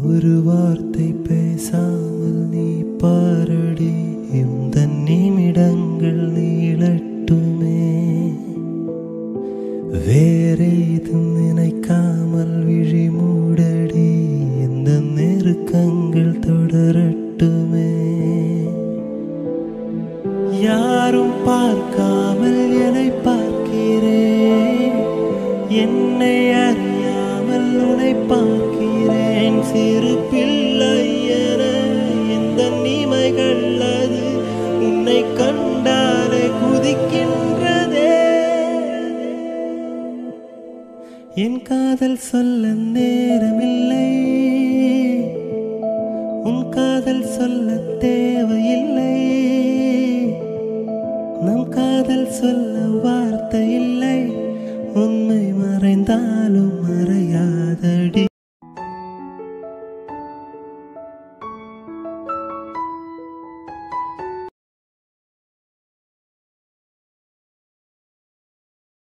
ஒரு வார்த்தை பேசாமல் நீ பாரடி இந்த நிமிடங்கள் நீளட்டுமே வேறேதும் நினைக்காமல் விழி மூடடி இந்த நெருக்கங்கள் தொடரட்டுமே யாரும் பார்க்காமல் என்னை பார்க்கிறேன் என்னை அறியாமல் உன்னை பார்க்கிறேன் சிறு பிள்ளை என இந்த நீமைகள் அது உன்னை கண்டாலே குதிக்கின்றதே என் காதல் சொல்ல நேரமில்லை உன் காதல் சொல்ல தேவையில்லை நம் காதல் சொல்ல வார்த்தை இல்லை உண்மை மறைந்தாலும் மறை